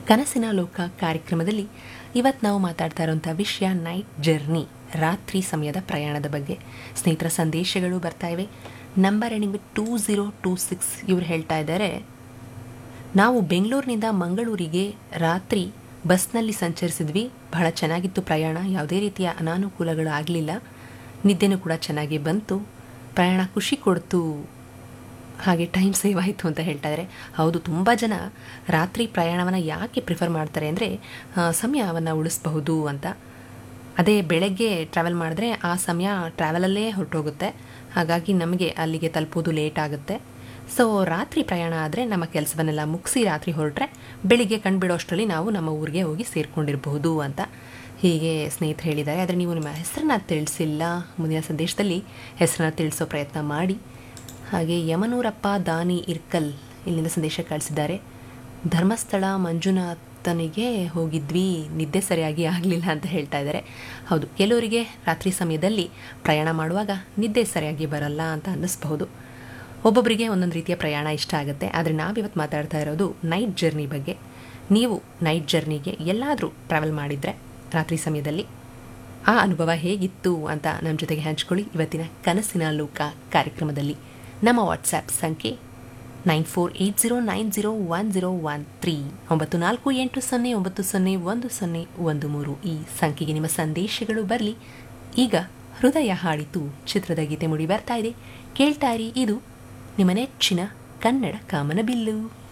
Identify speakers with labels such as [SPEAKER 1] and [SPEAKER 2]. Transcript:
[SPEAKER 1] ಕನಸಿನ ಲೋಕ ಕಾರ್ಯಕ್ರಮದಲ್ಲಿ ಇವತ್ತು ನಾವು ಮಾತಾಡ್ತಾ ಇರೋಂಥ ವಿಷಯ ನೈಟ್ ಜರ್ನಿ ರಾತ್ರಿ ಸಮಯದ ಪ್ರಯಾಣದ ಬಗ್ಗೆ ಸ್ನೇಹಿತರ ಸಂದೇಶಗಳು ಬರ್ತಾ ಇವೆ number ending two zero two six ಇವ್ರು ಹೇಳ್ತಾ ಇದ್ದಾರೆ ನಾವು ಬೆಂಗಳೂರಿನಿಂದ ಮಂಗಳೂರಿಗೆ ರಾತ್ರಿ ಬಸ್ನಲ್ಲಿ ಸಂಚರಿಸಿದ್ವಿ ಬಹಳ ಚೆನ್ನಾಗಿತ್ತು ಪ್ರಯಾಣ ಯಾವುದೇ ರೀತಿಯ ಅನಾನುಕೂಲಗಳು ಆಗಲಿಲ್ಲ ನಿದ್ದೆನೂ ಕೂಡ ಚೆನ್ನಾಗಿ ಬಂತು ಪ್ರಯಾಣ ಖುಷಿ ಕೊಡ್ತು ಹಾಗೆ ಟೈಮ್ ಸೇವ್ ಆಯಿತು ಅಂತ ಹೇಳ್ತಾ ಇದ್ದಾರೆ ಹೌದು ತುಂಬ ಜನ ರಾತ್ರಿ ಪ್ರಯಾಣವನ್ನು ಯಾಕೆ ಪ್ರಿಫರ್ ಮಾಡ್ತಾರೆ ಅಂದರೆ ಸಮಯವನ್ನು ಉಳಿಸಬಹುದು ಅಂತ ಅದೇ ಬೆಳಗ್ಗೆ ಟ್ರಾವೆಲ್ ಮಾಡಿದ್ರೆ ಆ ಸಮಯ ಟ್ರಾವೆಲಲ್ಲೇ ಹೊರಟೋಗುತ್ತೆ ಹಾಗಾಗಿ ನಮಗೆ ಅಲ್ಲಿಗೆ ತಲುಪೋದು ಲೇಟ್ ಆಗುತ್ತೆ ಸೊ ರಾತ್ರಿ ಪ್ರಯಾಣ ಆದರೆ ನಮ್ಮ ಕೆಲಸವನ್ನೆಲ್ಲ ಮುಗಿಸಿ ರಾತ್ರಿ ಹೊರಟ್ರೆ ಬೆಳಿಗ್ಗೆ ಕಂಡುಬಿಡೋಷ್ಟರಲ್ಲಿ ನಾವು ನಮ್ಮ ಊರಿಗೆ ಹೋಗಿ ಸೇರಿಕೊಂಡಿರಬಹುದು ಅಂತ ಹೀಗೆ ಸ್ನೇಹಿತರು ಹೇಳಿದ್ದಾರೆ ಆದರೆ ನೀವು ನಿಮ್ಮ ಹೆಸರನ್ನ ತಿಳಿಸಿಲ್ಲ ಮುಂದಿನ ಸಂದೇಶದಲ್ಲಿ ಹೆಸರನ್ನ ತಿಳಿಸೋ ಪ್ರಯತ್ನ ಮಾಡಿ ಹಾಗೆ ಯಮನೂರಪ್ಪ ದಾನಿ ಇರ್ಕಲ್ ಇಲ್ಲಿಂದ ಸಂದೇಶ ಕಳಿಸಿದ್ದಾರೆ ಧರ್ಮಸ್ಥಳ ಮಂಜುನಾಥನಿಗೆ ಹೋಗಿದ್ವಿ ನಿದ್ದೆ ಸರಿಯಾಗಿ ಆಗಲಿಲ್ಲ ಅಂತ ಹೇಳ್ತಾ ಇದ್ದಾರೆ ಹೌದು ಕೆಲವರಿಗೆ ರಾತ್ರಿ ಸಮಯದಲ್ಲಿ ಪ್ರಯಾಣ ಮಾಡುವಾಗ ನಿದ್ದೆ ಸರಿಯಾಗಿ ಬರಲ್ಲ ಅಂತ ಅನ್ನಿಸ್ಬಹುದು ಒಬ್ಬೊಬ್ಬರಿಗೆ ಒಂದೊಂದು ರೀತಿಯ ಪ್ರಯಾಣ ಇಷ್ಟ ಆಗುತ್ತೆ ಆದರೆ ನಾವಿವತ್ತು ಮಾತಾಡ್ತಾ ಇರೋದು ನೈಟ್ ಜರ್ನಿ ಬಗ್ಗೆ ನೀವು ನೈಟ್ ಜರ್ನಿಗೆ ಎಲ್ಲಾದರೂ ಟ್ರಾವೆಲ್ ಮಾಡಿದರೆ ರಾತ್ರಿ ಸಮಯದಲ್ಲಿ ಆ ಅನುಭವ ಹೇಗಿತ್ತು ಅಂತ ನಮ್ಮ ಜೊತೆಗೆ ಹಂಚ್ಕೊಳ್ಳಿ ಇವತ್ತಿನ ಕನಸಿನ ಲೋಕ ಕಾರ್ಯಕ್ರಮದಲ್ಲಿ ನಮ್ಮ ವಾಟ್ಸ್ಯಾಪ್ ಸಂಖ್ಯೆ nine four eight zero nine zero one zero one three ಒಂಬತ್ತು ನಾಲ್ಕು ಎಂಟು ಸೊನ್ನೆ ಒಂಬತ್ತು ಸೊನ್ನೆ ಒಂದು ಸೊನ್ನೆ ಒಂದು ಮೂರು ಈ ಸಂಖ್ಯೆಗೆ ನಿಮ್ಮ ಸಂದೇಶಗಳು ಬರಲಿ ಈಗ ಹೃದಯ ಹಾಡಿತು ಚಿತ್ರದ ಗೀತೆ ಮುಡಿ ಬರ್ತಾ ಇದೆ ಕೇಳ್ತಾ ಇರಿ ಇದು ನಿಮ್ಮ ನೆಚ್ಚಿನ ಕನ್ನಡ ಕಾಮನಬಿಲ್ಲು